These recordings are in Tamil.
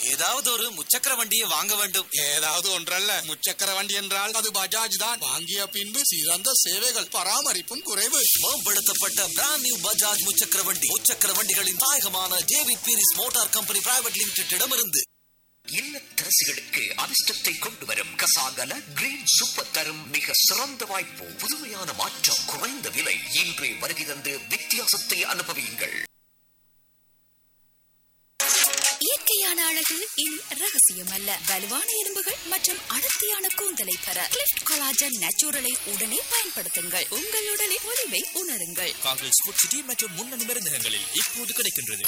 ஏதாவது ஒரு முச்சக்கர வண்டியை வாங்க வேண்டும் ஏதாவது ஒன்றல்ல முச்சக்கர வண்டி என்றால் அது பஜாஜ் தான் வாங்கிய பின்பு சிறந்த சேவைகள் பராமரிப்பும் குறைவு மேம்படுத்தப்பட்ட பிராண்ட் நியூ பஜாஜ் முச்சக்கர வண்டி முச்சக்கர வண்டிகளின் தாயகமான David Peiris motor company private லிமிடெடிடமிருந்து இல்லத்தரசிகளுக்கு அதிர்ஷ்டத்தை கொண்டு வரும் கசாகல கிரீன் சூப்பர் தரும் மிக சிறந்த வாய்ப்பு புதுமையான மாற்றம் குறைந்த விலை இன்றே வருகை தந்து வித்தியாசத்தை அனுபவியுங்கள் இயற்கையான அழகு இனி ரகசியம் அல்ல வலுவான எலும்புகள் மற்றும் அடர்த்தியான கூந்தலை பெற கிளிஃப்ட் கொலாஜன் நேச்சுரலை உடனே பயன்படுத்துங்கள் உங்கள் உடலின் ஒளிவை உணருங்கள் காங்கிரஸ் ஃபுட் சிட்டி மற்றும் முன்னணி மருந்தகங்களில் இப்போது கிடைக்கின்றது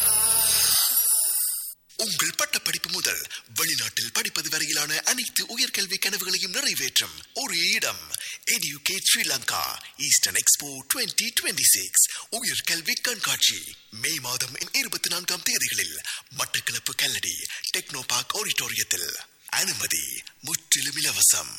உங்கள் பட்டப்படிப்பு முதல் வெளிநாட்டில் படிப்பது வரையிலான அனைத்து உயர்கல்வி கனவுகளையும் நிறைவேற்றும் ஒரு இடம் எடியூகேட் ஸ்ரீலங்கா ஈஸ்டர்ன் எக்ஸ்போ 2026 உயர்கல்வி கண்காட்சி மே மாதம் இருபத்தி நான்காம் தேதிகளில் மட்டக்களப்பு கல்லடி டெக்னோ பார்க் ஆடிட்டோரியத்தில் அனுமதி முற்றிலும் இலவசம்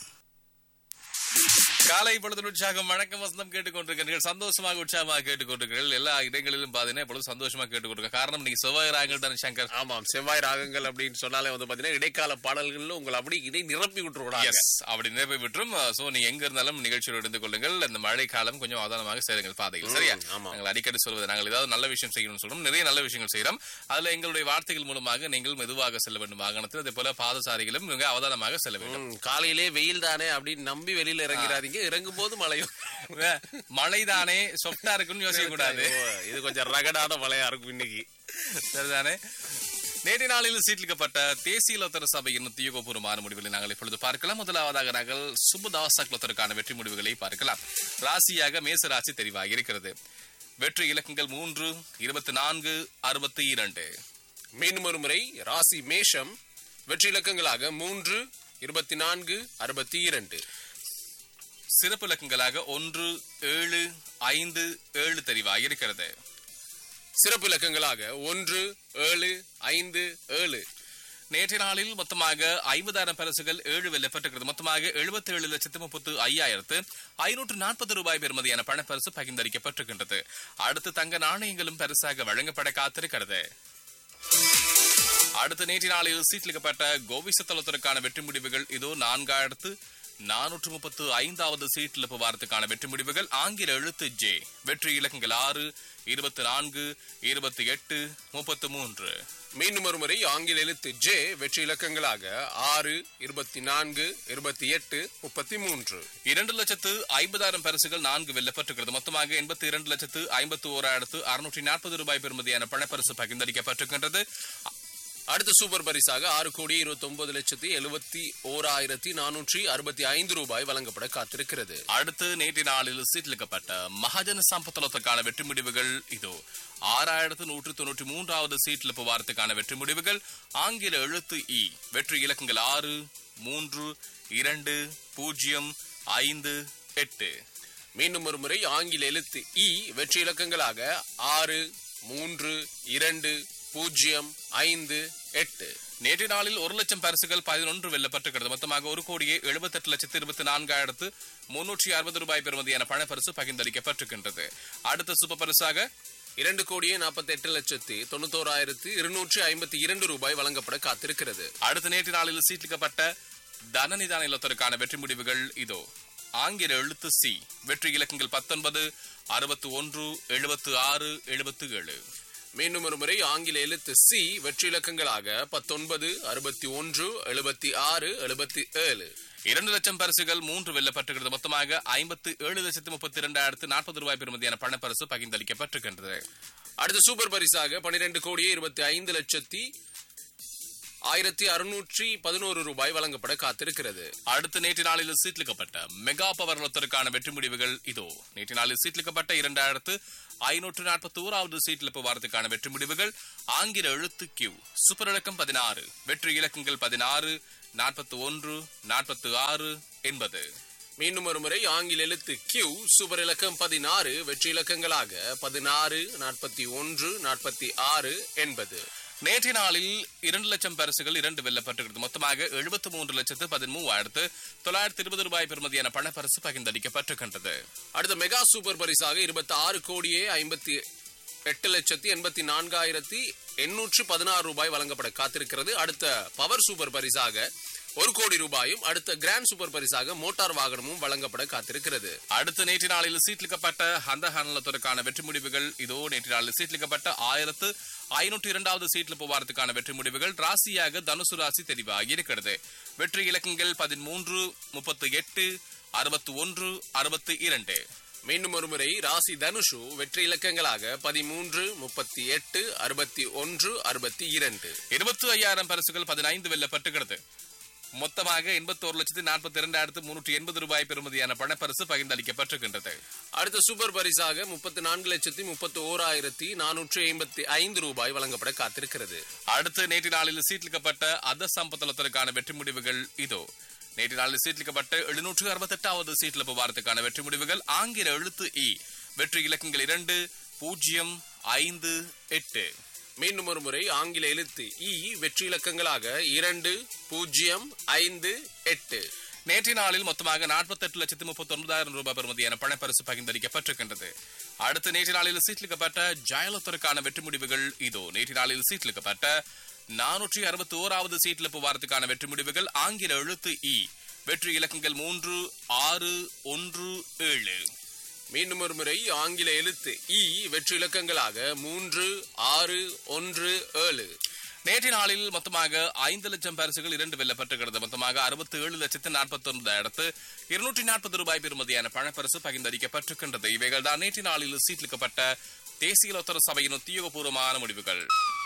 காலை பொழுது உற்சாகம் வணக்கம் வசந்தம் கேட்டுக்கொண்டிருக்கிறீர்கள் சந்தோஷமாக உற்சாகமாக கேட்டுக்கொண்டிருக்கிறீர்கள் எல்லா இடங்களிலும் பாத்தீங்கன்னா இப்பொழுது சந்தோஷமாக கேட்டுக்கொண்டிருக்க காரணம் நீங்க செவ்வாய் ராகங்கள் தானே சங்கர் ஆமாம் செவ்வாய் ராகங்கள் அப்படின்னு சொன்னாலே வந்து பாத்தீங்கன்னா இடைக்கால பாடல்கள்ல உங்களை அப்படி இதை நிரப்பி விட்டுருவாங்க எஸ் அப்படி நிறைவு விட்டுரும் சோ நீங்க எங்க இருந்தாலும் நிகழ்ச்சியோடு இருந்து கொள்ளுங்கள் இந்த மழை காலம் கொஞ்சம் அவதானமாக சேருங்கள் பாதைகள் சரியா ஆமா. நாங்கள் அடிக்கடி சொல்வது நாங்கள் ஏதாவது நல்ல விஷயம் செய்யணும்னு சொல்றோம் நிறைய நல்ல விஷயங்கள் செய்யறோம் அதுல எங்களுடைய வார்த்தைகள் மூலமாக நீங்கள் மெதுவாக செல்ல வேண்டும் வாகனத்தில் அதே போல பாதசாரிகளும் மிக அவதானமாக செல்ல வேண்டும் ம், காலையிலே வெயில் தானே அப்படின்னு நம்பி வெளியில இறங்கிறாதீங்க இறங்கும் போது மழையும் மழைதானே சொப்டா இருக்குன்னு யோசிக்க கூடாது ஓ, இது கொஞ்சம் ரகடான மழையா இருக்கும் இன்னைக்கு சரிதானே நேற்றைய நாளில் சீட்டிலிக்கப்பட்ட தேசிய லோத்தர சபையின் உத்தியோகபூர்வமான முடிவுகளை நாங்கள் இப்பொழுது பார்க்கலாம் முதலாவதாக நாங்கள் சுபதாசக் லோத்தருக்கான வெற்றி முடிவுகளை பார்க்கலாம் ராசியாக மேச ராசி தெரிவாகி இருக்கிறது வெற்றி இலக்கங்கள் மூன்று இருபத்தி நான்கு அறுபத்தி இரண்டு மீண்டும் ஒரு முறை ராசி மேஷம் வெற்றி இலக்கங்களாக மூன்று இருபத்தி நான்கு அறுபத்தி இரண்டு சிறப்பு இலக்கங்களாக ஒன்று ஏழு ஐந்து ஏழு தெரிவாகி இருக்கிறது சிறப்பு இலக்கங்களாக ஒன்று ஏழு ஐந்து ஏழு நேற்றைய நாளில் மொத்தமாக ஐம்பதாயிரம் பரிசுகள் ஏழு வெல்லப்பட்டிருக்கிறது மொத்தமாக எழுபத்தி ஏழு லட்சத்து முப்பத்து ஐயாயிரத்து ஐநூற்று நாற்பது ரூபாய் பெறுமதியான பணப்பரிசு பகிர்ந்தளிக்கப்பட்டிருக்கின்றது அடுத்து தங்க நாணயங்களும் பரிசாக வழங்கப்பட காத்திருக்கிறது அடுத்த நேற்று நாளில் சீட்டிலிக்கப்பட்ட கோவிசத்தலத்திற்கான வெற்றி முடிவுகள் இதோ நான்காயிரத்து நானூற்று முப்பத்து ஐந்தாவது சீட்டில் வாரத்துக்கான வெற்றி முடிவுகள் ஆங்கில எழுத்து ஜே வெற்றி இலக்கங்கள் ஆறு இருபத்தி நான்கு இருபத்தி எட்டு முப்பத்து மூன்று மீண்டும் ஒரு முறை ஆங்கில எழுத்து ஜே வெற்றி இலக்கங்களாக ஆறு இருபத்தி நான்கு இருபத்தி எட்டு முப்பத்தி மூன்று இரண்டு லட்சத்து ஐம்பதாயிரம் பரிசுகள் நான்கு வெல்லப்பட்டிருக்கிறது மொத்தமாக எண்பத்தி இரண்டு லட்சத்து ஐம்பத்தி ஓராயிரத்து அறுநூற்றி நாற்பது ரூபாய் பெறுமதியான பணப்பரிசு பகிர்ந்தளிக்கப்பட்டிருக்கின்றது அடுத்த சூப்பர் பரிசாக ஆறு கோடி இருபத்தி ஒன்பது லட்சத்தி எழுபத்தி ஓராயிரத்தி நானூற்றி அறுபத்தி ஐந்து ரூபாய் வழங்கப்பட காத்திருக்கிறது அடுத்து நேற்றைய நாளில் சீட்டிலிக்கப்பட்ட மகாஜன சம்பத்தலத்துக்கான வெற்றி முடிவுகள் இதோ ஆறாயிரத்து நூற்று தொன்னூற்றி மூன்றாவது சீட்டில் வாரத்துக்கான வெற்றி முடிவுகள் ஆங்கில எழுத்து இ வெற்றி இலக்கங்கள் ஆறு மூன்று இரண்டு பூஜ்ஜியம் ஐந்து எட்டு மீண்டும் ஒரு முறை ஆங்கில எழுத்து இ வெற்றி இலக்கங்களாக ஆறு மூன்று இரண்டு பூஜ்ஜியம் ஐந்து எட்டு நேற்றைய நாளில் ஒரு லட்சம் பரிசுகள் பதினொன்று வெல்லப்பட்டிருக்கிறது மொத்தமாக ஒரு கோடியே எழுபத்தெட்டு லட்சத்து இருபத்தி நான்காயிரத்து முன்னூற்றி அறுபது ரூபாய் பெறுமதியான பணப்பரிசு பகிர்ந்தளிக்கப்பட்டிருக்கின்றது அடுத்த சூப்பர் பரிசாக இரண்டு கோடியே நாற்பத்தி எட்டு லட்சத்தி தொண்ணூத்தோராயிரத்தி இருநூற்றி ஐம்பத்தி இரண்டு ரூபாய் வழங்கப்பட காத்திருக்கிறது அடுத்த நேற்று நாளில் சீட்டிலிக்கப்பட்ட தனநிதான இல்லத்திற்கான வெற்றி முடிவுகள் இதோ ஆங்கில எழுத்து சி வெற்றி இலக்கங்கள் பத்தொன்பது அறுபத்து ஒன்று எழுபத்து ஆறு எழுபத்து ஏழு மீண்டும் ஒரு முறை ஆங்கில எழுத்து சி வெற்றி இலக்கங்களாக பத்தொன்பது அறுபத்தி ஒன்று எழுபத்தி ஆறு எழுபத்தி ஏழு இரண்டு லட்சம் பரிசுகள் மூன்று வெல்லப்பட்டிருக்கிறது மொத்தமாக ஐம்பத்து ஏழு லட்சத்து முப்பத்தி இரண்டாயிரத்து நாற்பது ரூபாய் பெறுமதியான பணப்பரிசு பகிர்ந்தளிக்கப்பட்டிருக்கின்றது அடுத்த சூப்பர் பரிசாக பனிரெண்டு கோடியே இருபத்தி ஐந்து லட்சத்தி ஆயிரத்தி அறுநூற்றி பதினோரு ரூபாய் வழங்கப்பட காத்திருக்கிறது அடுத்து நேற்று நாளில் சீட்லிக்கப்பட்ட மெகா பவர் லொத்தருக்கான வெற்றி முடிவுகள் இதோ நேற்று நாளில் சீட்லிக்கப்பட்ட இரண்டாயிரத்து ஐநூற்று நாற்பத்தி ஓராவது சீட்டில் வாரத்துக்கான வெற்றி முடிவுகள் ஆங்கில எழுத்து கியூ சூப்பர் இலக்கம் பதினாறு வெற்றி இலக்கங்கள் பதினாறு நாற்பத்தி ஒன்று நாற்பத்தி ஆறு எண்பது மீண்டும் ஒரு முறை ஆங்கில எழுத்து கியூ சூப்பர் இலக்கம் பதினாறு வெற்றி இலக்கங்களாக பதினாறு நாற்பத்தி ஒன்று நாற்பத்தி ஆறு எண்பது நேற்றைய நாளில் இரண்டு லட்சம் பரிசுகள் இரண்டு வெல்லப்பட்டிருக்கிறது மொத்தமாக எழுபத்தி மூன்று லட்சத்து பதிமூவாயிரத்து தொள்ளாயிரத்தி இருபது ரூபாய் பெறுமதியான பணப்பரிசு பகிர்ந்தளிக்கப்பட்டிருக்கின்றது அடுத்த மெகா சூப்பர் பரிசாக இருபத்தி ஆறு கோடியே ஐம்பத்தி எட்டு லட்சத்தி எண்பத்தி நான்காயிரத்தி எண்ணூற்று பதினாறு ரூபாய் வழங்கப்பட காத்திருக்கிறது அடுத்த பவர் சூப்பர் பரிசாக ஒரு கோடி ரூபாயும் அடுத்த கிராண்ட் சூப்பர் பரிசாக மோட்டார் வாகனமும் வழங்கப்பட காத்திருக்கிறது அடுத்த நேற்று நாளில் சீட்லிக்கப்பட்ட அந்த ஹானலத்திற்கான வெற்றி முடிவுகள் இதோ நேற்று நாளில் சீட்லிக்கப்பட்ட ஆயிரத்து ஐநூற்று இரண்டாவது சீட்ல போவாரத்துக்கான வெற்றி முடிவுகள் ராசியாக தனுசு ராசி தெரிவாகி இருக்கிறது வெற்றி இலக்கங்கள் பதிமூன்று முப்பத்தி எட்டு அறுபத்தி ஒன்று அறுபத்தி இரண்டு மீண்டும் ஒருமுறை ராசி தனுஷு வெற்றி இலக்கங்களாக பதிமூன்று முப்பத்தி எட்டு அறுபத்தி ஒன்று அறுபத்தி இரண்டு இருபத்தி ஐயாயிரம் பரிசுகள் பதினைந்து வெல்லப்பட்டுகிறது மொத்தமாக எண்பத்தோரு லட்சத்தி நாற்பத்தி இரண்டாயிரத்து முன்னூற்றி எண்பது ரூபாய் பெறுமதியான பணப்பரிசு பகிர்ந்தளிக்கப்பட்டிருக்கின்றது அடுத்த சூப்பர் பரிசாக முப்பத்தி நான்கு லட்சத்தி முப்பத்தி ஓராயிரத்தி நானூற்று ஐம்பத்தி ஐந்து ரூபாய் வழங்கப்பட காத்திருக்கிறது அடுத்து நேற்று நாளில் சீட்லிக்கப்பட்ட அத சம்பத்தலத்திற்கான வெற்றி முடிவுகள் இதோ நேற்று நாளில் சீட்லிக்கப்பட்ட எழுநூற்று அறுபத்தெட்டாவது சீட்ல போவாரத்துக்கான வெற்றி முடிவுகள் ஆங்கில எழுத்து இ வெற்றி இலக்கங்கள் இரண்டு பூஜ்ஜியம் ஐந்து எட்டு மீண்டும் ஒரு முறை ஆங்கில எழுத்து இ வெற்றி இலக்கங்களாக இரண்டு பூஜ்ஜியம் ஐந்து எட்டு நேற்றைய நாளில் மொத்தமாக நாற்பத்தெட்டு லட்சத்து முப்பத்தி ஒன்பதாயிரம் ரூபாய் பெறுமதியான பணப்பரிசு பகிர்ந்தளிக்கப்பட்டிருக்கின்றது அடுத்து நேற்று நாளில் சீட்லிக்கப்பட்ட ஜாயலத்திற்கான வெற்றி முடிவுகள் இதோ நேற்று நாளில் சீட்லிக்கப்பட்ட நானூற்றி அறுபத்தி ஓராவது சீட்ல போவாரத்துக்கான வெற்றி முடிவுகள் ஆங்கில எழுத்து இ வெற்றி இலக்கங்கள் மூன்று ஆறு ஒன்று ஏழு மீண்டும் ஒரு முறை ஆங்கில எழுத்து இ வெற்றி இலக்கங்களாக மூன்று ஆறு ஒன்று ஏழு நேற்றைய நாளில் மொத்தமாக ஐந்து லட்சம் பரிசுகள் இரண்டு வெல்லப்பட்டிருக்கிறது மொத்தமாக அறுபத்தி ஏழு லட்சத்து நாற்பத்தி ஒன்பதாயிரத்து இருநூற்றி நாற்பது ரூபாய் பெறுமதியான பணப்பரிசு பகிர்ந்தளிக்கப்பட்டிருக்கின்றது இவைகள் தான் நேற்றைய நாளில் சீட்லிக்கப்பட்ட தேசிய லோத்தர சபையின் உத்தியோகபூர்வமான முடிவுகள்